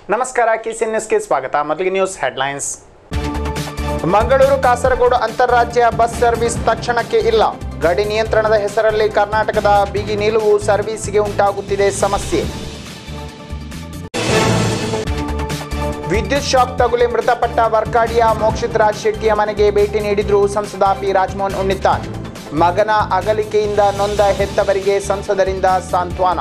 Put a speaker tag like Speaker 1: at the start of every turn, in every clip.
Speaker 1: ನಮಸ್ಕಾರ ಕಿಸಿನ್ ನ್ಯೂಸ್ಗೆ ಸ್ವಾಗತ ಮೊದಲಿಗೆ ನ್ಯೂಸ್ ಹೆಡ್ಲೈನ್ಸ್ ಮಂಗಳೂರು ಕಾಸರಗೋಡು ಅಂತಾರಾಜ್ಯ ಬಸ್ ಸರ್ವಿಸ್ ತಕ್ಷಣಕ್ಕೆ ಇಲ್ಲ ಗಡಿ ನಿಯಂತ್ರಣದ ಹೆಸರಲ್ಲಿ ಕರ್ನಾಟಕದ ಬಿಗಿ ನಿಲುವು ಸರ್ವಿಸ್ಗೆ ಉಂಟಾಗುತ್ತಿದೆ ಸಮಸ್ಯೆ ವಿದ್ಯುತ್ ಶಾಕ್ ತಗುಲಿ ಮೃತಪಟ್ಟ ವರ್ಕಾಡಿಯ ಮೋಕ್ಷಿತ್ ರಾಜ್ ಶೆಟ್ಟಿಯ ಮನೆಗೆ ಭೇಟಿ ನೀಡಿದ್ರು ಸಂಸದ ಪಿ ರಾಜಮೋಹನ್ ಉಣ್ಣಿತ್ತಾನ್ ಮಗನ ಅಗಲಿಕೆಯಿಂದ ನೊಂದ ಹೆತ್ತವರಿಗೆ ಸಂಸದರಿಂದ ಸಾಂತ್ವನ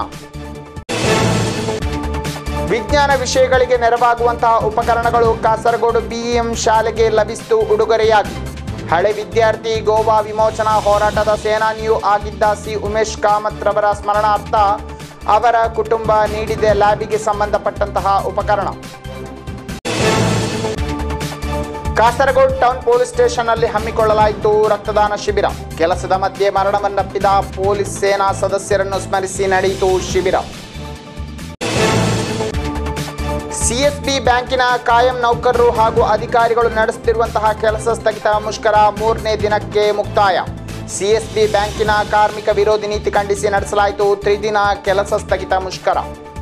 Speaker 1: ವಿಜ್ಞಾನ ವಿಷಯಗಳಿಗೆ ನೆರವಾಗುವಂತಹ ಉಪಕರಣಗಳು ಕಾಸರಗೋಡು ಬಿಇಎಂ ಶಾಲೆಗೆ ಲಭಿಸಿತು ಉಡುಗೊರೆಯಾಗಿ ಹಳೆ ವಿದ್ಯಾರ್ಥಿ ಗೋವಾ ವಿಮೋಚನಾ ಹೋರಾಟದ ಸೇನಾನಿಯೂ ಆಗಿದ್ದ ಸಿ ಉಮೇಶ್ ಕಾಮತ್ ರವರ ಸ್ಮರಣಾರ್ಥ ಅವರ ಕುಟುಂಬ ನೀಡಿದ ಲ್ಯಾಬಿಗೆ ಸಂಬಂಧಪಟ್ಟಂತಹ ಉಪಕರಣ ಕಾಸರಗೋಡು ಟೌನ್ ಪೊಲೀಸ್ ಸ್ಟೇಷನ್ನಲ್ಲಿ ಹಮ್ಮಿಕೊಳ್ಳಲಾಯಿತು ರಕ್ತದಾನ ಶಿಬಿರ ಕೆಲಸದ ಮಧ್ಯೆ ಮರಣವನ್ನಪ್ಪಿದ ಪೊಲೀಸ್ ಸೇನಾ ಸದಸ್ಯರನ್ನು ಸ್ಮರಿಸಿ ನಡೆಯಿತು ಶಿಬಿರ ಸಿಎಸ್ಬಿ ಬ್ಯಾಂಕಿನ ಕಾಯಂ ನೌಕರರು ಹಾಗೂ ಅಧಿಕಾರಿಗಳು ನಡೆಸುತ್ತಿರುವಂತಹ ಕೆಲಸ ಸ್ಥಗಿತ ಮುಷ್ಕರ ಮೂರನೇ ದಿನಕ್ಕೆ ಮುಕ್ತಾಯ ಸಿಎಸ್ಬಿ ಬ್ಯಾಂಕಿನ ಕಾರ್ಮಿಕ ವಿರೋಧಿ ನೀತಿ ಖಂಡಿಸಿ ನಡೆಸಲಾಯಿತು ತ್ರಿದಿನ ಕೆಲಸ ಸ್ಥಗಿತ ಮುಷ್ಕರ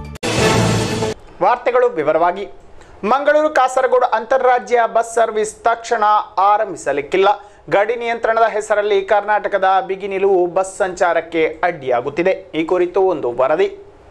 Speaker 1: ವಾರ್ತೆಗಳು ವಿವರವಾಗಿ ಮಂಗಳೂರು ಕಾಸರಗೋಡು ಅಂತಾರಾಜ್ಯ ಬಸ್ ಸರ್ವಿಸ್ ತಕ್ಷಣ ಆರಂಭಿಸಲಿಕ್ಕಿಲ್ಲ ಗಡಿ ನಿಯಂತ್ರಣದ ಹೆಸರಲ್ಲಿ ಕರ್ನಾಟಕದ ಬಿಗಿ ನಿಲುವು ಬಸ್ ಸಂಚಾರಕ್ಕೆ ಅಡ್ಡಿಯಾಗುತ್ತಿದೆ ಈ ಕುರಿತು ಒಂದು ವರದಿ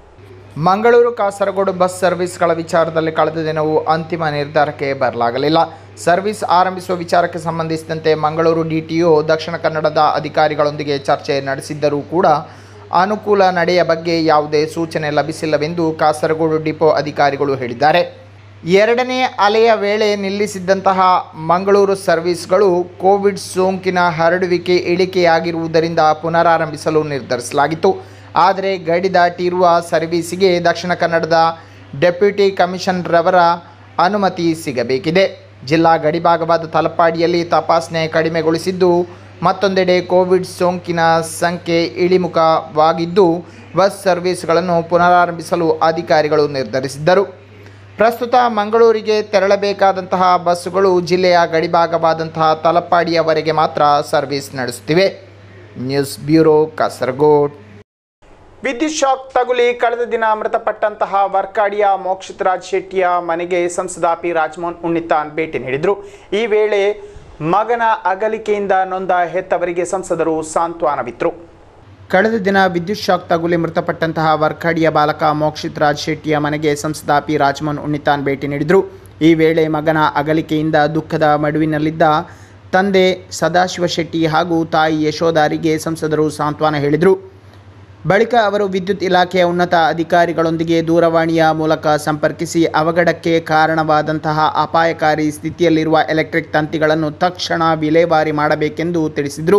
Speaker 1: ಮಂಗಳೂರು ಕಾಸರಗೋಡು ಬಸ್ ಸರ್ವಿಸ್ಗಳ ವಿಚಾರದಲ್ಲಿ ಕಳೆದ ದಿನವೂ ಅಂತಿಮ ನಿರ್ಧಾರಕ್ಕೆ ಬರಲಾಗಲಿಲ್ಲ ಸರ್ವಿಸ್ ಆರಂಭಿಸುವ ವಿಚಾರಕ್ಕೆ ಸಂಬಂಧಿಸಿದಂತೆ ಮಂಗಳೂರು ಡಿಟಿಒ ದಕ್ಷಿಣ ಕನ್ನಡದ ಅಧಿಕಾರಿಗಳೊಂದಿಗೆ ಚರ್ಚೆ ನಡೆಸಿದ್ದರೂ ಕೂಡ ಅನುಕೂಲ ನಡೆಯ ಬಗ್ಗೆ ಯಾವುದೇ ಸೂಚನೆ ಲಭಿಸಿಲ್ಲವೆಂದು ಕಾಸರಗೋಡು ಡಿಪೋ ಅಧಿಕಾರಿಗಳು ಹೇಳಿದ್ದಾರೆ ಎರಡನೇ ಅಲೆಯ ವೇಳೆ ನಿಲ್ಲಿಸಿದ್ದಂತಹ ಮಂಗಳೂರು ಸರ್ವಿಸ್ಗಳು ಕೋವಿಡ್ ಸೋಂಕಿನ ಹರಡುವಿಕೆ ಇಳಿಕೆಯಾಗಿರುವುದರಿಂದ ಪುನರಾರಂಭಿಸಲು ನಿರ್ಧರಿಸಲಾಗಿತ್ತು ಆದರೆ ಗಡಿ ದಾಟಿರುವ ಸರ್ವೀಸಿಗೆ ದಕ್ಷಿಣ ಕನ್ನಡದ ಡೆಪ್ಯೂಟಿ ಕಮಿಷನರ್ರವರ ಅನುಮತಿ ಸಿಗಬೇಕಿದೆ ಜಿಲ್ಲಾ ಗಡಿಭಾಗವಾದ ತಲಪಾಡಿಯಲ್ಲಿ ತಪಾಸಣೆ ಕಡಿಮೆಗೊಳಿಸಿದ್ದು ಮತ್ತೊಂದೆಡೆ ಕೋವಿಡ್ ಸೋಂಕಿನ ಸಂಖ್ಯೆ ಇಳಿಮುಖವಾಗಿದ್ದು ಬಸ್ ಸರ್ವಿಸ್ಗಳನ್ನು ಪುನರಾರಂಭಿಸಲು ಅಧಿಕಾರಿಗಳು ನಿರ್ಧರಿಸಿದ್ದರು ಪ್ರಸ್ತುತ ಮಂಗಳೂರಿಗೆ ತೆರಳಬೇಕಾದಂತಹ ಬಸ್ಸುಗಳು ಜಿಲ್ಲೆಯ ಗಡಿಭಾಗವಾದಂತಹ ತಲಪಾಡಿಯವರೆಗೆ ಮಾತ್ರ ಸರ್ವಿಸ್ ನಡೆಸುತ್ತಿವೆ ನ್ಯೂಸ್ ಬ್ಯೂರೋ ಕಾಸರಗೋಡ್ ವಿದ್ಯುತ್ ಶಾಕ್ ತಗುಲಿ ಕಳೆದ ದಿನ ಮೃತಪಟ್ಟಂತಹ ವರ್ಕಾಡಿಯ ಮೋಕ್ಷಿತ್ ರಾಜ್ ಶೆಟ್ಟಿಯ ಮನೆಗೆ ಸಂಸದ ಪಿ ರಾಜಮೋಹನ್ ಉಣ್ಣಿತಾನ್ ಭೇಟಿ ನೀಡಿದರು ಈ ವೇಳೆ ಮಗನ ಅಗಲಿಕೆಯಿಂದ ನೊಂದ ಹೆತ್ತವರಿಗೆ ಸಂಸದರು ಸಾಂತ್ವನವಿತ್ತರು ಕಳೆದ ದಿನ ವಿದ್ಯುತ್ ಶಾಕ್ ತಗುಲಿ ಮೃತಪಟ್ಟಂತಹ ವರ್ಕಾಡಿಯ ಬಾಲಕ ಮೋಕ್ಷಿತ್ ರಾಜ್ ಶೆಟ್ಟಿಯ ಮನೆಗೆ ಸಂಸದ ಪಿ ರಾಜಮೋಹನ್ ಉಣ್ಣಿತಾನ್ ಭೇಟಿ ನೀಡಿದರು ಈ ವೇಳೆ ಮಗನ ಅಗಲಿಕೆಯಿಂದ ದುಃಖದ ಮಡುವಿನಲ್ಲಿದ್ದ ತಂದೆ ಸದಾಶಿವ ಶೆಟ್ಟಿ ಹಾಗೂ ತಾಯಿ ಯಶೋದಾರಿಗೆ ಸಂಸದರು ಸಾಂತ್ವನ ಹೇಳಿದರು ಬಳಿಕ ಅವರು ವಿದ್ಯುತ್ ಇಲಾಖೆಯ ಉನ್ನತ ಅಧಿಕಾರಿಗಳೊಂದಿಗೆ ದೂರವಾಣಿಯ ಮೂಲಕ ಸಂಪರ್ಕಿಸಿ ಅವಘಡಕ್ಕೆ ಕಾರಣವಾದಂತಹ ಅಪಾಯಕಾರಿ ಸ್ಥಿತಿಯಲ್ಲಿರುವ ಎಲೆಕ್ಟ್ರಿಕ್ ತಂತಿಗಳನ್ನು ತಕ್ಷಣ ವಿಲೇವಾರಿ ಮಾಡಬೇಕೆಂದು ತಿಳಿಸಿದರು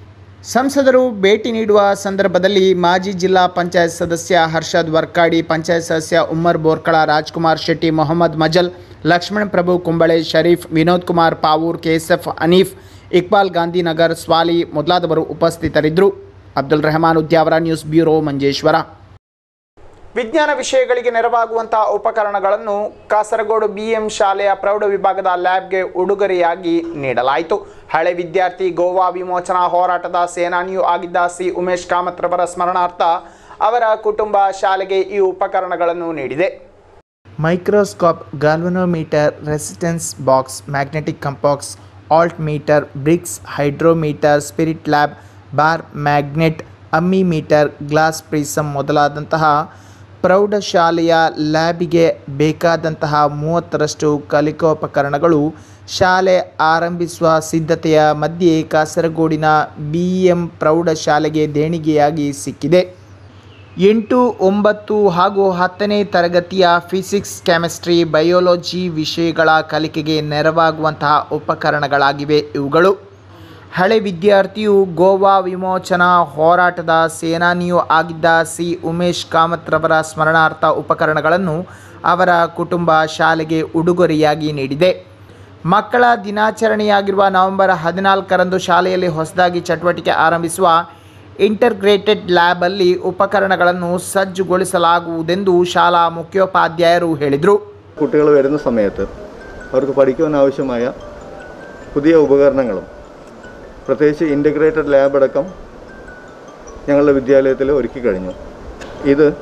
Speaker 1: ಸಂಸದರು ಭೇಟಿ ನೀಡುವ ಸಂದರ್ಭದಲ್ಲಿ ಮಾಜಿ ಜಿಲ್ಲಾ ಪಂಚಾಯತ್ ಸದಸ್ಯ ಹರ್ಷದ್ ವರ್ಕಾಡಿ ಪಂಚಾಯತ್ ಸದಸ್ಯ ಉಮ್ಮರ್ ಬೋರ್ಕಳ ರಾಜ್ಕುಮಾರ್ ಶೆಟ್ಟಿ ಮೊಹಮ್ಮದ್ ಮಜಲ್ ಲಕ್ಷ್ಮಣ್ ಪ್ರಭು ಕುಂಬಳೆ ಶರೀಫ್ ವಿನೋದ್ ಕುಮಾರ್ ಪಾವೂರ್ ಕೆಎಸ್ಎಫ್ ಅನೀಫ್ ಇಕ್ಬಾಲ್ ಗಾಂಧಿನಗರ್ ಸ್ವಾಲಿ ಮೊದಲಾದವರು ಉಪಸ್ಥಿತರಿದ್ದರು ಅಬ್ದುಲ್ ರೆಹಮಾನ್ ಉದ್ಯಾವರ ನ್ಯೂಸ್ ಬ್ಯೂರೋ ಮಂಜೇಶ್ವರ ವಿಜ್ಞಾನ ವಿಷಯಗಳಿಗೆ ನೆರವಾಗುವಂತಹ ಉಪಕರಣಗಳನ್ನು ಕಾಸರಗೋಡು ಬಿಎಂ ಶಾಲೆಯ ಪ್ರೌಢ ವಿಭಾಗದ ಲ್ಯಾಬ್ಗೆ ಉಡುಗೊರೆಯಾಗಿ ನೀಡಲಾಯಿತು ಹಳೆ ವಿದ್ಯಾರ್ಥಿ ಗೋವಾ ವಿಮೋಚನಾ ಹೋರಾಟದ ಸೇನಾನಿಯೂ ಆಗಿದ್ದ ಸಿ ಉಮೇಶ್ ಕಾಮತ್ ರವರ ಸ್ಮರಣಾರ್ಥ ಅವರ ಕುಟುಂಬ ಶಾಲೆಗೆ ಈ ಉಪಕರಣಗಳನ್ನು ನೀಡಿದೆ microscope galvanometer resistance box magnetic compass altimeter brix hydrometer spirit lab bar magnet ammeter glass prism ಮೊದಲಾದಂತಹ ಪ್ರೌಢಶಾಲೆಯ ಲ್ಯಾಬಿಗೆ ಬೇಕಾದಂತಹ ಮೂವತ್ತರಷ್ಟು ಕಲಿಕೋಪಕರಣಗಳು ಶಾಲೆ ಆರಂಭಿಸುವ ಸಿದ್ಧತೆಯ ಮಧ್ಯೆ ಕಾಸರಗೋಡಿನ ಬಿ ಎಂ ಪ್ರೌಢಶಾಲೆಗೆ ದೇಣಿಗೆಯಾಗಿ ಸಿಕ್ಕಿದೆ ಎಂಟು ಒಂಬತ್ತು ಹಾಗೂ ಹತ್ತನೇ ತರಗತಿಯ ಫಿಸಿಕ್ಸ್ ಕೆಮಿಸ್ಟ್ರಿ ಬಯೋಲಜಿ ವಿಷಯಗಳ ಕಲಿಕೆಗೆ ನೆರವಾಗುವಂತಹ ಉಪಕರಣಗಳಾಗಿವೆ ಇವುಗಳು ಹಳೆ ವಿದ್ಯಾರ್ಥಿಯು ಗೋವಾ ವಿಮೋಚನಾ ಹೋರಾಟದ ಸೇನಾನಿಯೂ ಆಗಿದ್ದ ಸಿ ಉಮೇಶ್ ಕಾಮತ್ ರವರ ಸ್ಮರಣಾರ್ಥ ಉಪಕರಣಗಳನ್ನು ಅವರ ಕುಟುಂಬ ಶಾಲೆಗೆ ಉಡುಗೊರೆಯಾಗಿ ನೀಡಿದೆ ಮಕ್ಕಳ ದಿನಾಚರಣೆಯಾಗಿರುವ ನವೆಂಬರ್ ಹದಿನಾಲ್ಕರಂದು ಶಾಲೆಯಲ್ಲಿ ಹೊಸದಾಗಿ ಚಟುವಟಿಕೆ ಆರಂಭಿಸುವ ಇಂಟರ್ಗ್ರೇಟೆಡ್ ಲ್ಯಾಬಲ್ಲಿ ಉಪಕರಣಗಳನ್ನು ಸಜ್ಜುಗೊಳಿಸಲಾಗುವುದೆಂದು ಶಾಲಾ ಮುಖ್ಯೋಪಾಧ್ಯಾಯರು ಹೇಳಿದರು
Speaker 2: കുട്ടികൾ വരുന്ന സമയത്ത് അവർക്ക് പഠിക്കുവാൻ ആവശ്യമായ പുതിയ ഉപകരണങ്ങളും പ്രത്യേകിച്ച് ഇൻ്റഗ്രേറ്റഡ് ലാബ് അടക്കം ഞങ്ങളുടെ വിദ്യാലയത്തിൽ ഒരുക്കി കഴിഞ്ഞു ഇത്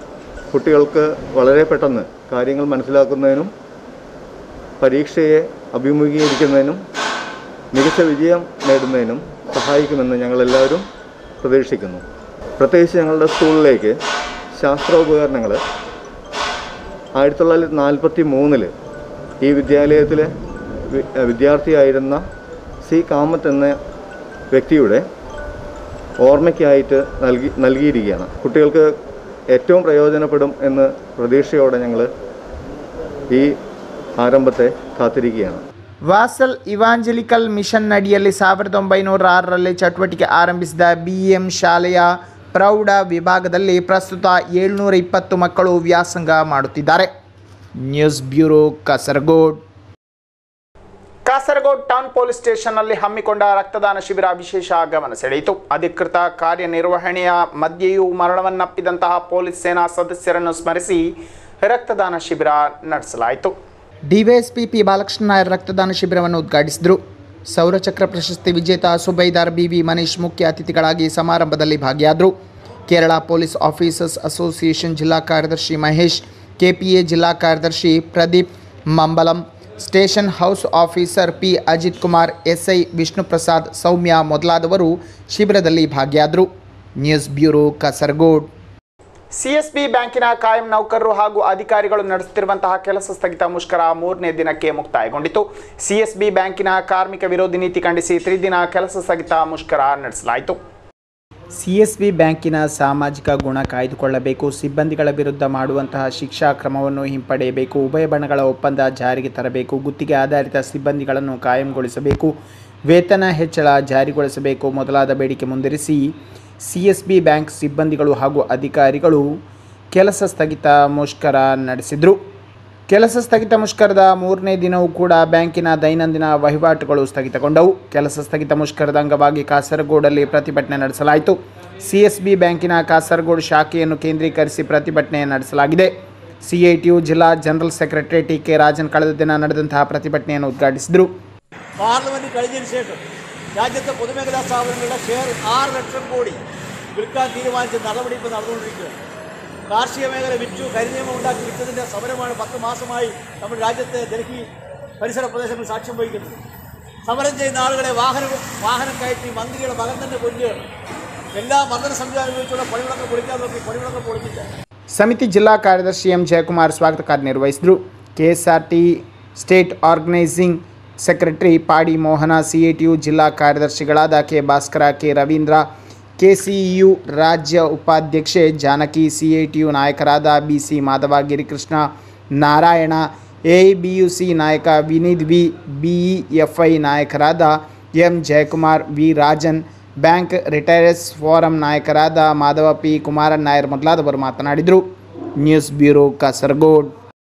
Speaker 2: കുട്ടികൾക്ക് വളരെ പെട്ടെന്ന് കാര്യങ്ങൾ മനസ്സിലാക്കുന്നതിനും പരീക്ഷയെ അഭിമുഖീകരിക്കുന്നതിനും മികച്ച വിജയം നേടുന്നതിനും സഹായിക്കുമെന്ന് ഞങ്ങളെല്ലാവരും പ്രതീക്ഷിക്കുന്നു പ്രത്യേകിച്ച് ഞങ്ങളുടെ സ്കൂളിലേക്ക് ശാസ്ത്രോപകരണങ്ങൾ ആയിരത്തി തൊള്ളായിരത്തി നാൽപ്പത്തി മൂന്നിൽ ഈ വിദ്യാലയത്തിലെ വി- വിദ്യാർത്ഥിയായിരുന്ന സി കാമത്ത് എന്ന വ്യക്തിയുടെ ഓർമ്മയ്ക്കായിട്ട് നൽകി നൽകിയിരിക്കുകയാണ് കുട്ടികൾക്ക് ഏറ്റവും പ്രയോജനപ്പെടും എന്ന് പ്രതീക്ഷയോടെ ഞങ്ങൾ ഈ ಆರಂಭತೆ ಕಾತಿರಿಕೆയാണ്
Speaker 1: ವಾಸಲ್ ಇವಾಂಜಲಿಕಲ್ ಮಿಷನ್ ಅಡಿಯಲ್ಲಿ ಸಾವಿರದ ಒಂಬೈನೂರ ಆರರಲ್ಲಿ ಚಟುವಟಿಕೆ ಆರಂಭಿಸಿದ ಬಿ ಎಂ ಶಾಲೆಯ ಪ್ರೌಢ ವಿಭಾಗದಲ್ಲಿ ಪ್ರಸ್ತುತ ಏಳ್ನೂರ ಇಪ್ಪತ್ತು ಮಕ್ಕಳು ವ್ಯಾಸಂಗ ಮಾಡುತ್ತಿದ್ದಾರೆ news bureau Kasaragod Kasaragod town police ಸ್ಟೇಷನ್ನಲ್ಲಿ ಹಮ್ಮಿಕೊಂಡ ರಕ್ತದಾನ ಶಿಬಿರ ವಿಶೇಷ ಗಮನ ಸೆಳೆಯಿತು ಅಧಿಕೃತ ಕಾರ್ಯನಿರ್ವಹಣೆಯ ಮಧ್ಯೆಯೂ ಮರಣವನ್ನಪ್ಪಿದಂತಹ ಪೊಲೀಸ್ ಸೇನಾ ಸದಸ್ಯರನ್ನು ಸ್ಮರಿಸಿ ರಕ್ತದಾನ ಶಿಬಿರ ನಡೆಸಲಾಯಿತು ಡಿವೈಎಸ್ಪಿ ಪಿ ಬಾಲಕೃಷ್ಣ ನಾಯರ್ ರಕ್ತದಾನ ಶಿಬಿರವನ್ನು ಉದ್ಘಾಟಿಸಿದರು ಸೌರಚಕ್ರ ಪ್ರಶಸ್ತಿ ವಿಜೇತ ಸುಬೈದಾರ್ ಬಿ ವಿ ಮನೀಶ್ ಮುಖ್ಯ ಅತಿಥಿಗಳಾಗಿ ಸಮಾರಂಭದಲ್ಲಿ ಭಾಗಿಯಾದರು ಕೇರಳ ಪೊಲೀಸ್ ಆಫೀಸರ್ಸ್ ಅಸೋಸಿಯೇಷನ್ ಜಿಲ್ಲಾ ಕಾರ್ಯದರ್ಶಿ ಮಹೇಶ್ ಕೆಪಿಎ ಜಿಲ್ಲಾ ಕಾರ್ಯದರ್ಶಿ Pradeep Mambalam station house officer P Ajith Kumar SI Vishnuprasad Soumya ಮೊದಲಾದವರು ಶಿಬಿರದಲ್ಲಿ ಭಾಗಿಯಾದರು ನ್ಯೂಸ್ ಬ್ಯೂರೋ ಕಾಸರಗೋಡ್ ಸಿಎಸ್ಬಿ ಬ್ಯಾಂಕಿನ ಕಾಯಂ ನೌಕರರು ಹಾಗೂ ಅಧಿಕಾರಿಗಳು ನಡೆಸುತ್ತಿರುವಂತಹ ಕೆಲಸ ಸ್ಥಗಿತ ಮುಷ್ಕರ ಮೂರನೇ ದಿನಕ್ಕೆ ಮುಕ್ತಾಯಗೊಂಡಿತು ಸಿಎಸ್ಬಿ ಬ್ಯಾಂಕಿನ ಕಾರ್ಮಿಕ ವಿರೋಧಿ ನೀತಿ ಖಂಡಿಸಿ ತ್ರಿದಿನ ಕೆಲಸ ಸ್ಥಗಿತ ಮುಷ್ಕರ ನಡೆಸಲಾಯಿತು ಸಿಎಸ್ಬಿ ಬ್ಯಾಂಕಿನ ಸಾಮಾಜಿಕ ಗುಣ ಕಾಯ್ದುಕೊಳ್ಳಬೇಕು ಸಿಬ್ಬಂದಿಗಳ ವಿರುದ್ಧ ಮಾಡುವಂತಹ ಶಿಕ್ಷಾ ಕ್ರಮವನ್ನು ಹಿಂಪಡೆಯಬೇಕು ಉಭಯ ಬಣಗಳ ಒಪ್ಪಂದ ಜಾರಿಗೆ ತರಬೇಕು ಗುತ್ತಿಗೆ ಆಧಾರಿತ ಸಿಬ್ಬಂದಿಗಳನ್ನು ಕಾಯಂಗೊಳಿಸಬೇಕು ವೇತನ ಹೆಚ್ಚಳ ಜಾರಿಗೊಳಿಸಬೇಕು ಮೊದಲಾದ ಬೇಡಿಕೆ ಮುಂದಿರಿಸಿ ಸಿಎಸ್ಬಿ ಬ್ಯಾಂಕ್ ಸಿಬ್ಬಂದಿಗಳು ಹಾಗೂ ಅಧಿಕಾರಿಗಳು ಕೆಲಸ ಸ್ಥಗಿತ ಮುಷ್ಕರ ನಡೆಸಿದರು ಕೆಲಸ ಸ್ಥಗಿತ ಮುಷ್ಕರದ ಮೂರನೇ ದಿನವೂ ಕೂಡ ಬ್ಯಾಂಕಿನ ದೈನಂದಿನ ವಹಿವಾಟುಗಳು ಸ್ಥಗಿತಗೊಂಡವು ಕೆಲಸ ಸ್ಥಗಿತ ಮುಷ್ಕರದ ಅಂಗವಾಗಿ ಕಾಸರಗೋಡಲ್ಲಿ ಪ್ರತಿಭಟನೆ ನಡೆಸಲಾಯಿತು ಸಿಎಸ್ಬಿ ಬ್ಯಾಂಕಿನ ಕಾಸರಗೋಡು ಶಾಖೆಯನ್ನು ಕೇಂದ್ರೀಕರಿಸಿ ಪ್ರತಿಭಟನೆ ನಡೆಸಲಾಗಿದೆ ಸಿಐಟಿಯು ಜಿಲ್ಲಾ general secretary T K Rajan ಕಳೆದ ದಿನ ನಡೆದಂತಹ പ്രതിഭಟನೆಯನ್ನು ಉದ್ಘಾಟಿಸಿದರು
Speaker 3: പാർലമെന്റ് കഴിഞ്ഞതിന് ശേഷം രാജ്യത്തെ പൊതുമേഖലാ സ്ഥാപനങ്ങളുടെ ഷെയർ ആറ് ലക്ഷം കോടി വിൽക്കാൻ തീരുമാനിച്ച നടപടി ഇപ്പോൾ നടന്നുകൊണ്ടിരിക്കുകയാണ് കാർഷിക മേഖല വിറ്റു കരിനിയമം ഉണ്ടാക്കി വിറ്റതിൻ്റെ സമരമാണ് പത്ത് മാസമായി നമ്മുടെ രാജ്യത്തെ ഡൽഹി പരിസര പ്രദേശങ്ങൾ സാക്ഷ്യം വഹിക്കുന്നത് സമരം ചെയ്യുന്ന ആളുകളെ വാഹനം വാഹനം കയറ്റി മന്ത്രിയുടെ മകൻ തന്നെ കൊല്ലുകയാണ് എല്ലാ മർദ്ദന സംവിധാനം ഉപയോഗിച്ചുള്ള പണിമുടക്കം പൊളിക്കാൻ നോക്കി പണിമുടക്കം പൊളിച്ചില്ല
Speaker 1: ಸಮಿತಿ ಜಿಲ್ಲಾ ಕಾರ್ಯದರ್ಶಿ ಎಂ ಜಯಕುಮಾರ್ ಸ್ವಾಗತ ಕಾರ್ಯನಿರ್ವಹಿಸಿದರು KSRT state organising secretary Padi Mohana CATU ಜಿಲ್ಲಾ ಕಾರ್ಯದರ್ಶಿಗಳಾದ K Bhaskara K Ravindra KCEU ರಾಜ್ಯ ಉಪಾಧ್ಯಕ್ಷೆ ಜಾನಕಿ ಸಿಎಟಿಯು ನಾಯಕರಾದ B C Madhava Girikrishna Narayana AIBUC ನಾಯಕ ವಿನೀತ್ ವಿ ಬಿಇಎಫ್ಐ ನಾಯಕರಾದ M Jayakumar V Rajan bank retirees forum ನಾಯಕರಾದ ಮಾಧವ ಪಿ ಕುಮಾರನ್ ನಾಯರ್ ಮೊದಲಾದವರು ಮಾತನಾಡಿದರು ನ್ಯೂಸ್ ಬ್ಯೂರೋ ಕಾಸರಗೋಡ್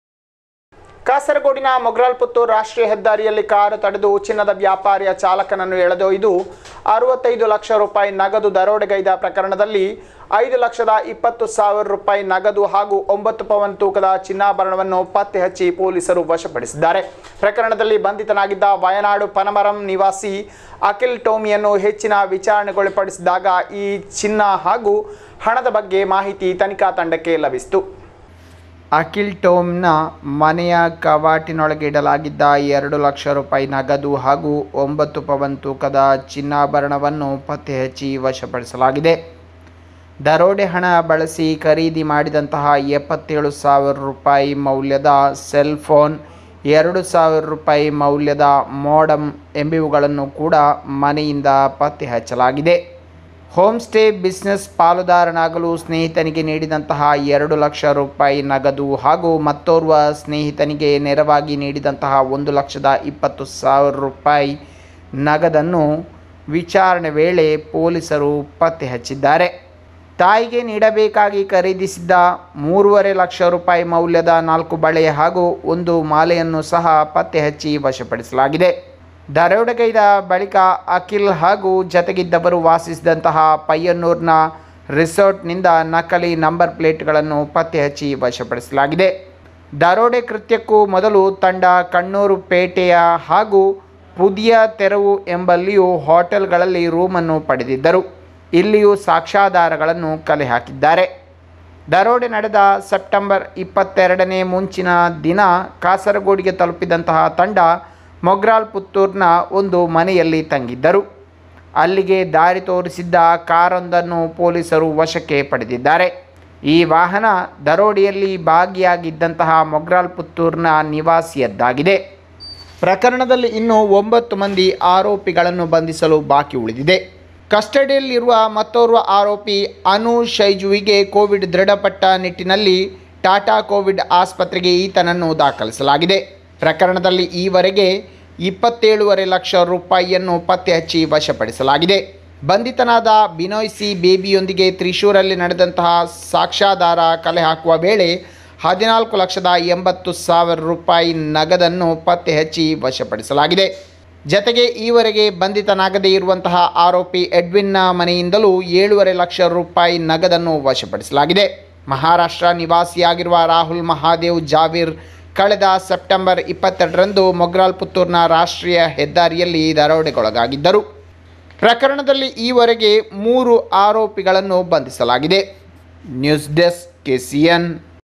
Speaker 1: ಕಾಸರಗೋಡಿನ ಮೊಗ್ರಾಲ್ ಪುತ್ತೂರು ರಾಷ್ಟ್ರೀಯ ಹೆದ್ದಾರಿಯಲ್ಲಿ ಕಾರು ತಡೆದು ಚಿನ್ನದ ವ್ಯಾಪಾರಿಯ ಚಾಲಕನನ್ನು ಎಳೆದೊಯ್ದು ಅರವತ್ತೈದು ಲಕ್ಷ ರೂಪಾಯಿ ನಗದು ದರೋಡೆಗೈದ ಪ್ರಕರಣದಲ್ಲಿ ಐದು ಲಕ್ಷದ ಇಪ್ಪತ್ತು ಸಾವಿರ ರೂಪಾಯಿ ನಗದು ಹಾಗೂ ಒಂಬತ್ತು ಪವನ್ ತೂಕದ ಚಿನ್ನಾಭರಣವನ್ನು ಪತ್ತೆ ಹಚ್ಚಿ ಪೊಲೀಸರು ವಶಪಡಿಸಿದ್ದಾರೆ ಪ್ರಕರಣದಲ್ಲಿ ಬಂಧಿತನಾಗಿದ್ದ ವಯನಾಡು ಪನಮರಂ ನಿವಾಸಿ ಅಖಿಲ್ ಟೋಮಿಯನ್ನು ಹೆಚ್ಚಿನ ವಿಚಾರಣೆಗೊಳಪಡಿಸಿದಾಗ ಈ ಚಿನ್ನ ಹಾಗೂ ಹಣದ ಬಗ್ಗೆ ಮಾಹಿತಿ ತನಿಖಾ ತಂಡಕ್ಕೆ ಲಭಿಸಿತು ಅಖಿಲ್ ಟೋಮ್ನ ಮನೆಯ ಕವಾಟಿನೊಳಗೆ ಇಡಲಾಗಿದ್ದ ಎರಡು ಲಕ್ಷ ರೂಪಾಯಿ ನಗದು ಹಾಗೂ ಒಂಬತ್ತು ಪವನ್ ತೂಕದ ಚಿನ್ನಾಭರಣವನ್ನು ಪತ್ತೆ ಹಚ್ಚಿ ವಶಪಡಿಸಲಾಗಿದೆ ದರೋಡೆ ಹಣ ಬಳಸಿ ಖರೀದಿ ಮಾಡಿದಂತಹ ಎಪ್ಪತ್ತೇಳು ಸಾವಿರ ರೂಪಾಯಿ ಮೌಲ್ಯದ ಸೆಲ್ ಫೋನ್ ಎರಡು ಸಾವಿರ ರೂಪಾಯಿ ಮೌಲ್ಯದ ಮೋಡಮ್ ಎಂಬಿವುಗಳನ್ನು ಕೂಡ ಮನೆಯಿಂದ ಪತ್ತೆ ಹಚ್ಚಲಾಗಿದೆ ಹೋಮ್ ಸ್ಟೇ ಬಿಸ್ನೆಸ್ ಪಾಲುದಾರನಾಗಲು ಸ್ನೇಹಿತನಿಗೆ ನೀಡಿದಂತಹ ಎರಡು ಲಕ್ಷ ರೂಪಾಯಿ ನಗದು ಹಾಗೂ ಮತ್ತೋರ್ವ ಸ್ನೇಹಿತನಿಗೆ ನೆರವಾಗಿ ನೀಡಿದಂತಹ ಒಂದು ಲಕ್ಷದ ಇಪ್ಪತ್ತು ಸಾವಿರ ರೂಪಾಯಿ ನಗದನ್ನು ವಿಚಾರಣೆ ವೇಳೆ ಪೊಲೀಸರು ಪತ್ತೆ ಹಚ್ಚಿದ್ದಾರೆ ತಾಯಿಗೆ ನೀಡಬೇಕಾಗಿ ಖರೀದಿಸಿದ್ದ ಮೂರುವರೆ ಲಕ್ಷ ರೂಪಾಯಿ ಮೌಲ್ಯದ ನಾಲ್ಕು ಬಳೆ ಹಾಗೂ ಒಂದು ಮಾಲೆಯನ್ನು ಸಹ ಪತ್ತೆ ಹಚ್ಚಿ ವಶಪಡಿಸಲಾಗಿದೆ ದರೋಡೆಗೈದ ಬಳಿಕ ಅಖಿಲ್ ಹಾಗೂ ಜತೆಗಿದ್ದವರು ವಾಸಿಸಿದಂತಹ ಪಯ್ಯನ್ನೂರಿನ ರಿಸಾರ್ಟ್ನಿಂದ ನಕಲಿ ನಂಬರ್ ಪ್ಲೇಟ್ಗಳನ್ನು ಪತ್ತೆ ಹಚ್ಚಿ ವಶಪಡಿಸಲಾಗಿದೆ ದರೋಡೆ ಕೃತ್ಯಕ್ಕೂ ಮೊದಲು ತಂಡ ಕಣ್ಣೂರು ಪೇಟೆಯ ಹಾಗೂ ಪುದಿಯ ತೆರವು ಎಂಬಲ್ಲಿಯೂ ಹೋಟೆಲ್ಗಳಲ್ಲಿ ರೂಮನ್ನು ಪಡೆದಿದ್ದರು ಇಲ್ಲಿಯೂ ಸಾಕ್ಷ್ಯಾಧಾರಗಳನ್ನು ಕಲೆ ಹಾಕಿದ್ದಾರೆ ದರೋಡೆ ನಡೆದ ಸೆಪ್ಟೆಂಬರ್ ಇಪ್ಪತ್ತೆರಡನೇ ಮುಂಚಿನ ದಿನ ಕಾಸರಗೋಡಿಗೆ ತಲುಪಿದಂತಹ ತಂಡ ಮೊಗ್ರಾಲ್ ಪುತ್ತೂರ್ನ ಒಂದು ಮನೆಯಲ್ಲಿ ತಂಗಿದ್ದರು ಅಲ್ಲಿಗೆ ದಾರಿ ತೋರಿಸಿದ್ದ ಕಾರೊಂದನ್ನು ಪೊಲೀಸರು ವಶಕ್ಕೆ ಪಡೆದಿದ್ದಾರೆ ಈ ವಾಹನ ದರೋಡೆಯಲ್ಲಿ ಭಾಗಿಯಾಗಿದ್ದಂತಹ ಮೊಗ್ರಾಲ್ ಪುತ್ತೂರ್ನ ನಿವಾಸಿಯದ್ದಾಗಿದೆ ಪ್ರಕರಣದಲ್ಲಿ ಇನ್ನೂ ಒಂಬತ್ತು ಮಂದಿ ಆರೋಪಿಗಳನ್ನು ಬಂಧಿಸಲು ಬಾಕಿ ಉಳಿದಿದೆ ಕಸ್ಟಡಿಯಲ್ಲಿರುವ ಮತ್ತೋರ್ವ ಆರೋಪಿ ಅನು ಶೈಜುವಿಗೆ ಕೋವಿಡ್ ದೃಢಪಟ್ಟ ನಿಟ್ಟಿನಲ್ಲಿ ಟಾಟಾ ಕೋವಿಡ್ ಆಸ್ಪತ್ರೆಗೆ ಈತನನ್ನು ದಾಖಲಿಸಲಾಗಿದೆ ಪ್ರಕರಣದಲ್ಲಿ ಈವರೆಗೆ ಇಪ್ಪತ್ತೇಳೂವರೆ ಲಕ್ಷ ರೂಪಾಯಿಯನ್ನು ಪತ್ತೆ ಹಚ್ಚಿ ವಶಪಡಿಸಲಾಗಿದೆ ಬಂಧಿತನಾದ ಬಿನೋಯ್ ಸಿ ಬೇಬಿಯೊಂದಿಗೆ ತ್ರಿಶೂರಲ್ಲಿ ನಡೆದಂತಹ ಸಾಕ್ಷ್ಯಾಧಾರ ಕಲೆ ಹಾಕುವ ವೇಳೆ ಹದಿನಾಲ್ಕು ಲಕ್ಷದ ಎಂಬತ್ತು ಸಾವಿರ ರೂಪಾಯಿ ನಗದನ್ನು ಪತ್ತೆ ಹಚ್ಚಿ ವಶಪಡಿಸಲಾಗಿದೆ ಜತೆಗೆ ಈವರೆಗೆ ಬಂಧಿತನಾಗದೇ ಇರುವಂತಹ ಆರೋಪಿ ಎಡ್ವಿನ್ನ ಮನೆಯಿಂದಲೂ ಏಳೂವರೆ ಲಕ್ಷ ರೂಪಾಯಿ ನಗದನ್ನು ವಶಪಡಿಸಲಾಗಿದೆ ಮಹಾರಾಷ್ಟ್ರ ನಿವಾಸಿಯಾಗಿರುವ ರಾಹುಲ್ ಮಹಾದೇವ್ ಜಾವೀರ್ ಕಳೆದ ಸೆಪ್ಟೆಂಬರ್ ಇಪ್ಪತ್ತೆರಡರಂದು ಮೊಗ್ರಾಲ್ ಪುತ್ತೂರ್ನ ರಾಷ್ಟ್ರೀಯ ಹೆದ್ದಾರಿಯಲ್ಲಿ ದರೋಡೆಗೊಳಗಾಗಿದ್ದರು ಪ್ರಕರಣದಲ್ಲಿ ಈವರೆಗೆ ಮೂರು ಆರೋಪಿಗಳನ್ನು ಬಂಧಿಸಲಾಗಿದೆ ನ್ಯೂಸ್ ಡೆಸ್ಕ್ ಕೆಸಿಎನ್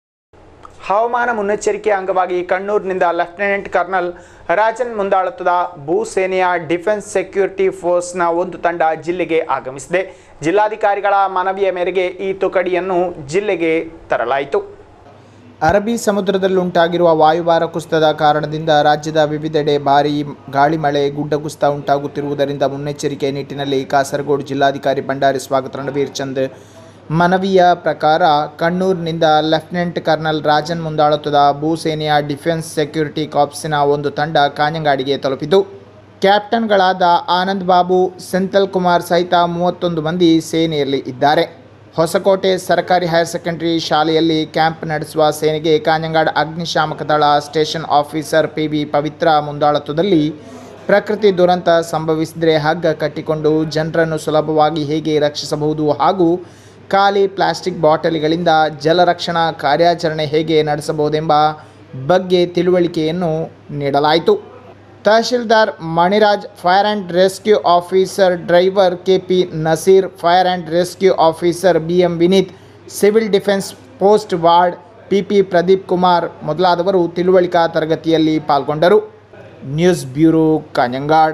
Speaker 1: ಹವಾಮಾನ ಮುನ್ನೆಚ್ಚರಿಕೆ ಅಂಗವಾಗಿ ಕಣ್ಣೂರಿನಿಂದ ಲೆಫ್ಟಿನೆಂಟ್ ಕರ್ನಲ್ ರಾಜನ್ ಮುಂದಾಳತ್ವದ ಭೂಸೇನೆಯ ಡಿಫೆನ್ಸ್ ಸೆಕ್ಯೂರಿಟಿ ಫೋರ್ಸ್ನ ಒಂದು ತಂಡ ಜಿಲ್ಲೆಗೆ ಆಗಮಿಸಿದೆ ಜಿಲ್ಲಾಧಿಕಾರಿಗಳ ಮನವಿಯ ಮೇರೆಗೆ ಈ ತುಕಡಿಯನ್ನು ಜಿಲ್ಲೆಗೆ ತರಲಾಯಿತು ಅರಬ್ಬಿ ಸಮುದ್ರದಲ್ಲುಂಟಾಗಿರುವ ವಾಯುಭಾರ ಕುಸಿತದ ಕಾರಣದಿಂದ ರಾಜ್ಯದ ವಿವಿಧೆಡೆ ಭಾರೀ ಗಾಳಿ ಮಳೆ ಗುಡ್ಡ ಕುಸಿತ ಉಂಟಾಗುತ್ತಿರುವುದರಿಂದ ಮುನ್ನೆಚ್ಚರಿಕೆ ನಿಟ್ಟಿನಲ್ಲಿ ಕಾಸರಗೋಡು ಜಿಲ್ಲಾಧಿಕಾರಿ ಭಂಡಾರಿ ಸ್ವಾಗತ ರಣವೀರ್ ಚಂದ್ ಮನವಿಯ ಪ್ರಕಾರ ಕಣ್ಣೂರಿನಿಂದ ಲೆಫ್ಟಿನೆಂಟ್ ಕರ್ನಲ್ ರಾಜನ್ ಮುಂದಾಳತ್ವದ ಭೂಸೇನೆಯ ಡಿಫೆನ್ಸ್ ಸೆಕ್ಯೂರಿಟಿ ಕಾರ್ಪ್ಸಿನ ಒಂದು ತಂಡ ಕಾഞ്ഞಂಗಾಡಿಗೆ ತಲುಪಿತು ಕ್ಯಾಪ್ಟನ್ಗಳಾದ ಆನಂದ್ ಬಾಬು ಸೆಂಥಲ್ ಕುಮಾರ್ ಸಹಿತ ಮೂವತ್ತೊಂದು ಮಂದಿ ಸೇನೆಯಲ್ಲಿ ಇದ್ದಾರೆ ಹೊಸಕೋಟೆ ಸರ್ಕಾರಿ ಹೈಯರ್ ಸೆಕೆಂಡರಿ ಶಾಲೆಯಲ್ಲಿ ಕ್ಯಾಂಪ್ ನಡೆಸುವ ಸೇನೆಗೆ ಕಾഞ്ഞಂಗಾಡ್ ಅಗ್ನಿಶಾಮಕ ದಳ station officer P B Pavithra ಮುಂದಾಳತ್ವದಲ್ಲಿ ಪ್ರಕೃತಿ ದುರಂತ ಸಂಭವಿಸಿದರೆ ಹಗ್ಗ ಕಟ್ಟಿಕೊಂಡು ಜನರನ್ನು ಸುಲಭವಾಗಿ ಹೇಗೆ ರಕ್ಷಿಸಬಹುದು ಹಾಗೂ ಖಾಲಿ ಪ್ಲಾಸ್ಟಿಕ್ ಬಾಟಲಿಗಳಿಂದ ಜಲರಕ್ಷಣಾ ಕಾರ್ಯಾಚರಣೆ ಹೇಗೆ ನಡೆಸಬಹುದೆಂಬ ಬಗ್ಗೆ ತಿಳುವಳಿಕೆಯನ್ನು ನೀಡಲಾಯಿತು ತಹಶೀಲ್ದಾರ್ Maniraj fire and rescue officer driver K P Naseer fire and rescue officer B M Vineeth civil defence post warden P P Pradeep Kumar ಮೊದಲಾದವರು ತಿಳುವಳಿಕಾ ತರಗತಿಯಲ್ಲಿ ಪಾಲ್ಗೊಂಡರು ನ್ಯೂಸ್ ಬ್ಯೂರೋ ಕಾഞ്ഞಂಗಾಡ್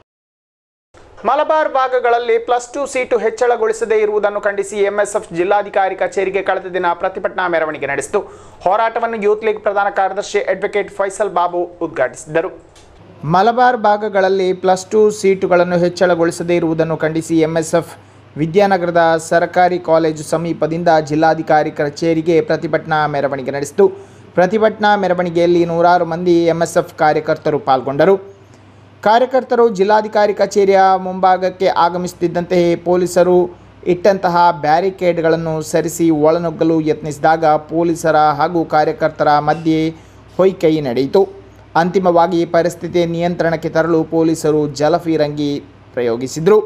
Speaker 1: ಮಲಬಾರ್ ಭಾಗಗಳಲ್ಲಿ ಪ್ಲಸ್ ಟು ಸೀಟು ಹೆಚ್ಚಳಗೊಳಿಸದೇ ಇರುವುದನ್ನು ಖಂಡಿಸಿ ಎಂಎಸ್ಎಫ್ ಜಿಲ್ಲಾಧಿಕಾರಿ ಕಚೇರಿಗೆ ಕಳೆದ ದಿನ ಪ್ರತಿಭಟನಾ ಮೆರವಣಿಗೆ ನಡೆಸಿತು ಹೋರಾಟವನ್ನು ಯೂತ್ ಲೀಗ್ ಪ್ರಧಾನ ಕಾರ್ಯದರ್ಶಿ ಅಡ್ವೊಕೇಟ್ ಫೈಸಲ್ ಬಾಬು ಉದ್ಘಾಟಿಸಿದರು ಮಲಬಾರ್ ಭಾಗಗಳಲ್ಲಿ ಪ್ಲಸ್ ಟು ಸೀಟುಗಳನ್ನು ಹೆಚ್ಚಳಗೊಳಿಸದೇ ಇರುವುದನ್ನು ಖಂಡಿಸಿ ಎಂಎಸ್ಎಫ್ ವಿದ್ಯಾನಗರದ ಸರ್ಕಾರಿ ಕಾಲೇಜು ಸಮೀಪದಿಂದ ಜಿಲ್ಲಾಧಿಕಾರಿ ಕಚೇರಿಗೆ ಪ್ರತಿಭಟನಾ ಮೆರವಣಿಗೆ ನಡೆಸಿತು ಪ್ರತಿಭಟನಾ ಮೆರವಣಿಗೆಯಲ್ಲಿ ನೂರಾರು ಮಂದಿ ಎಂಎಸ್ಎಫ್ ಕಾರ್ಯಕರ್ತರು ಪಾಲ್ಗೊಂಡರು ಕಾರ್ಯಕರ್ತರು ಜಿಲ್ಲಾಧಿಕಾರಿ ಕಚೇರಿಯ ಮುಂಭಾಗಕ್ಕೆ ಆಗಮಿಸುತ್ತಿದ್ದಂತೆಯೇ ಪೊಲೀಸರು ಇಟ್ಟಂತಹ ಬ್ಯಾರಿಕೇಡ್ಗಳನ್ನು ಸರಿಸಿ ಒಳನುಗ್ಗಲು ಯತ್ನಿಸಿದಾಗ ಪೊಲೀಸರ ಹಾಗೂ ಕಾರ್ಯಕರ್ತರ ಮಧ್ಯೆ ಹೊಯ್ಕೈ ನಡೆಯಿತು ಅಂತಿಮವಾಗಿ ಪರಿಸ್ಥಿತಿ ನಿಯಂತ್ರಣಕ್ಕೆ ತರಲು ಪೊಲೀಸರು ಜಲಫಿರಂಗಿ ಪ್ರಯೋಗಿಸಿದರು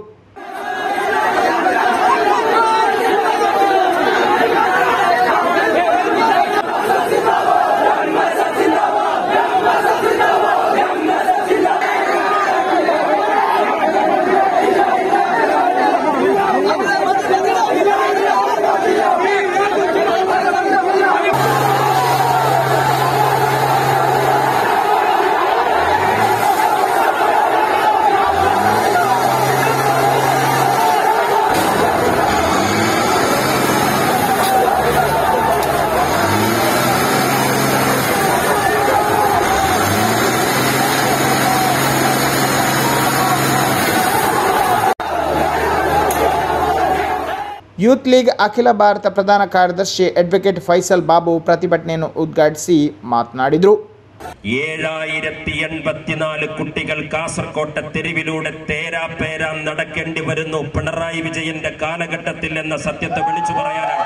Speaker 1: ಯೂತ್ ಲೀಗ್ ಅಖಿಲ ಭಾರತ ಪ್ರಧಾನ ಕಾರ್ಯದರ್ಶಿ ಅಡ್ವೊಕೇಟ್ ಫೈಸಲ್ ಬಾಬು ಪ್ರತಿಭಟನೆಯನ್ನು ಉದ್ಘಾಟಿಸಿ ಮಾತನಾಡಿದರು
Speaker 4: ഏഴായിരത്തി എൺപത്തിനാല് കുട്ടികൾ കാസർകോട്ടെ തെരുവിലൂടെ തേരാപേരാ നടക്കേണ്ടി വരുന്നു പിണറായി വിജയന്റെ കാലഘട്ടത്തിൽ എന്ന സത്യത്തെ വിളിച്ചു പറയാനാണ്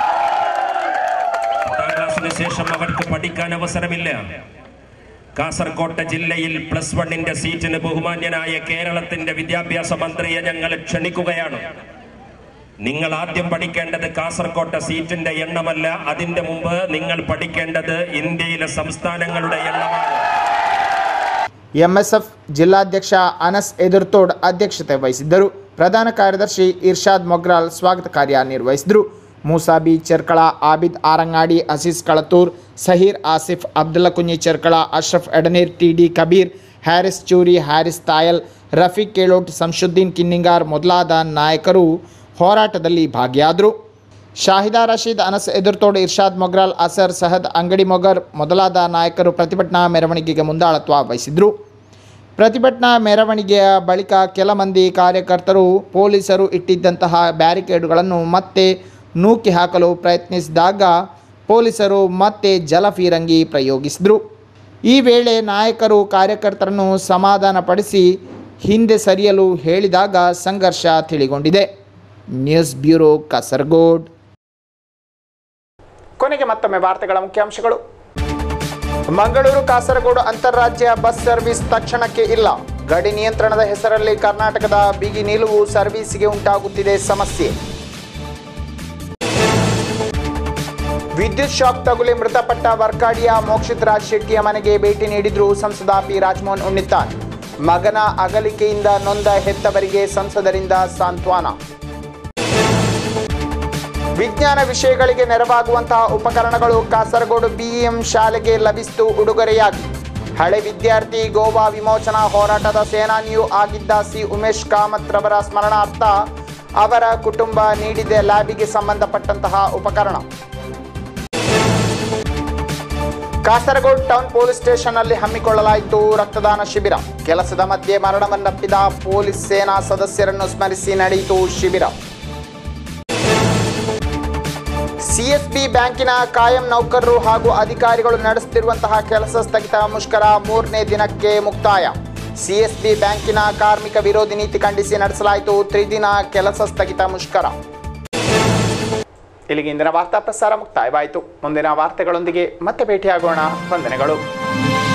Speaker 4: പത്താം ക്ലാസ്സിന് ശേഷം അവർക്ക് പഠിക്കാൻ അവസരമില്ല കാസർകോട്ടെ ജില്ലയിൽ പ്ലസ് വണ്ണിന്റെ സീറ്റിന് ബഹുമാന്യനായ കേരളത്തിന്റെ വിദ്യാഭ്യാസ മന്ത്രിയെ ഞങ്ങൾ ക്ഷണിക്കുകയാണ് നിങ്ങൾ ആദ്യം പഠിക്കേണ്ടത് കാസർകോട്ടെ സീറ്റിന്റെ എണ്ണമല്ല അതിന്റെ മുമ്പ് നിങ്ങൾ പഠിക്കേണ്ടത് ഇന്ത്യയിലെ സംസ്ഥാനങ്ങളുടെ എണ്ണമാണ്
Speaker 1: ಎಂಎಸ್ಎಫ್ ಜಿಲ್ಲಾಧ್ಯಕ್ಷ ಅನಸ್ ಎದುರ್ತೋಡ್ ಅಧ್ಯಕ್ಷತೆ ವಹಿಸಿದ್ದರು ಪ್ರಧಾನ ಕಾರ್ಯದರ್ಶಿ ಇರ್ಷಾದ್ ಮೊಗ್ರಾಲ್ ಸ್ವಾಗತ ಕಾರ್ಯ ನಿರ್ವಹಿಸಿದರು ಮೂಸಾಬಿ ಚೆರ್ಕಳ ಆಬಿದ್ ಆರಂಗಾಡಿ ಅಸೀಸ್ ಕಳತೂರ್ ಸಹೀರ್ ಆಸಿಫ್ ಅಬ್ದುಲ್ಲಾ ಕುഞ്ഞಿ ಚೆರ್ಕಳ ಅಶ್ರಫ್ ಎಡನೀರ್ ಟಿ ಡಿ ಕಬೀರ್ ಹ್ಯಾರಿಸ್ ಚೂರಿ ಹ್ಯಾರಿಸ್ ತಾಯಲ್ ರಫೀಕ್ ಕೇಳೋಟ್ ಸಂಶುದ್ದೀನ್ ಕಿನ್ನಿಂಗಾರ್ ಮೊದಲಾದ ನಾಯಕರು ಹೋರಾಟದಲ್ಲಿ ಭಾಗಿಯಾದರು ಶಾಹಿದಾ ರಶೀದ್ ಅನಸ್ ಎದುರ್ತೋಡ್ ಇರ್ಷಾದ್ ಮೊಗ್ರಾಲ್ ಅಸರ್ ಸಹದ್ ಅಂಗಡಿ ಮೊಗರ್ ಮೊದಲಾದ ನಾಯಕರು ಪ್ರತಿಭಟನಾ ಮೆರವಣಿಗೆಗೆ ಮುಂದಾಳತ್ವ ವಹಿಸಿದರು ಪ್ರತಿಭಟನಾ ಮೆರವಣಿಗೆಯ ಬಳಿಕ ಕೆಲ ಮಂದಿ ಕಾರ್ಯಕರ್ತರು ಪೊಲೀಸರು ಇಟ್ಟಿದ್ದಂತಹ ಬ್ಯಾರಿಕೇಡ್ಗಳನ್ನು ಮತ್ತೆ ನೂಕಿ ಹಾಕಲು ಪ್ರಯತ್ನಿಸಿದಾಗ ಪೊಲೀಸರು ಮತ್ತೆ ಜಲಫಿರಂಗಿ ಪ್ರಯೋಗಿಸಿದರು ಈ ವೇಳೆ ನಾಯಕರು ಕಾರ್ಯಕರ್ತರನ್ನು ಸಮಾಧಾನಪಡಿಸಿ ಹಿಂದೆ ಸರಿಯಲು ಹೇಳಿದಾಗ ಸಂಘರ್ಷ ತಿಳಿಗೊಂಡಿದೆ ನ್ಯೂಸ್ ಬ್ಯೂರೋ ಕಾಸರಗೋಡ್ ಕೊನೆಗೆ ಮತ್ತೊಮ್ಮೆ ವಾರ್ತೆಗಳ ಮುಖ್ಯಾಂಶಗಳು ಮಂಗಳೂರು ಕಾಸರಗೋಡು ಅಂತಾರಾಜ್ಯ ಬಸ್ ಸರ್ವಿಸ್ ತಕ್ಷಣಕ್ಕೆ ಇಲ್ಲ ಗಡಿ ನಿಯಂತ್ರಣದ ಹೆಸರಲ್ಲಿ ಕರ್ನಾಟಕದ ಬಿಗಿ ನಿಲುವು ಸರ್ವಿಸ್ಗೆ ಉಂಟಾಗುತ್ತಿದೆ ಸಮಸ್ಯೆ ವಿದ್ಯುತ್ ಶಾಕ್ ತಗುಲಿ ಮೃತಪಟ್ಟ ವರ್ಕಾಡಿಯ ಮೋಕ್ಷಿತ್ ರಾಜ್ ಶೆಟ್ಟಿಯ ಮನೆಗೆ ಭೇಟಿ ನೀಡಿದ್ರು ಸಂಸದ ಪಿ ರಾಜಮೋಹನ್ ಉಣ್ಣಿತ್ತಾನ್ ಮಗನ ಅಗಲಿಕೆಯಿಂದ ನೊಂದ ಹೆತ್ತವರಿಗೆ ಸಂಸದರಿಂದ ಸಾಂತ್ವನ ವಿಜ್ಞಾನ ವಿಷಯಗಳಿಗೆ ನೆರವಾಗುವಂತಹ ಉಪಕರಣಗಳು ಕಾಸರಗೋಡು ಬಿಇಎಂ ಶಾಲೆಗೆ ಲಭಿಸಿತು ಉಡುಗೊರೆಯಾಗಿ ಹಳೆ ವಿದ್ಯಾರ್ಥಿ ಗೋವಾ ವಿಮೋಚನಾ ಹೋರಾಟದ ಸೇನಾನಿಯೂ ಆಗಿದ್ದ ಸಿ ಉಮೇಶ್ ಕಾಮತ್ ರವರ ಸ್ಮರಣಾರ್ಥ ಅವರ ಕುಟುಂಬ ನೀಡಿದ ಲ್ಯಾಬಿಗೆ ಸಂಬಂಧಪಟ್ಟಂತಹ ಉಪಕರಣ ಕಾಸರಗೋಡು ಟೌನ್ ಪೊಲೀಸ್ ಸ್ಟೇಷನ್ನಲ್ಲಿ ಹಮ್ಮಿಕೊಳ್ಳಲಾಯಿತು ರಕ್ತದಾನ ಶಿಬಿರ ಕೆಲಸದ ಮಧ್ಯೆ ಮರಣವನ್ನಪ್ಪಿದ ಪೊಲೀಸ್ ಸೇನಾ ಸದಸ್ಯರನ್ನು ಸ್ಮರಿಸಿ ನಡೆಯಿತು ಶಿಬಿರ ಸಿಎಸ್ಬಿ ಬ್ಯಾಂಕಿನ ಕಾಯಂ ನೌಕರರು ಹಾಗೂ ಅಧಿಕಾರಿಗಳು ನಡೆಸುತ್ತಿರುವಂತಹ ಕೆಲಸ ಸ್ಥಗಿತ ಮುಷ್ಕರ ಮೂರನೇ ದಿನಕ್ಕೆ ಮುಕ್ತಾಯ ಸಿಎಸ್ಬಿ ಬ್ಯಾಂಕಿನ ಕಾರ್ಮಿಕ ವಿರೋಧಿ ನೀತಿ ಖಂಡಿಸಿ ನಡೆಸಲಾಯಿತು ತ್ರಿದಿನ ಕೆಲಸ ಸ್ಥಗಿತ ಮುಷ್ಕರ ಇಲ್ಲಿಗೆ ಇಂದಿನ ವಾರ್ತಾ ಪ್ರಸಾರ ಮುಕ್ತಾಯವಾಯಿತು ಮುಂದಿನ ವಾರ್ತೆಗಳೊಂದಿಗೆ ಮತ್ತೆ ಭೇಟಿಯಾಗೋಣ ವಂದನೆಗಳು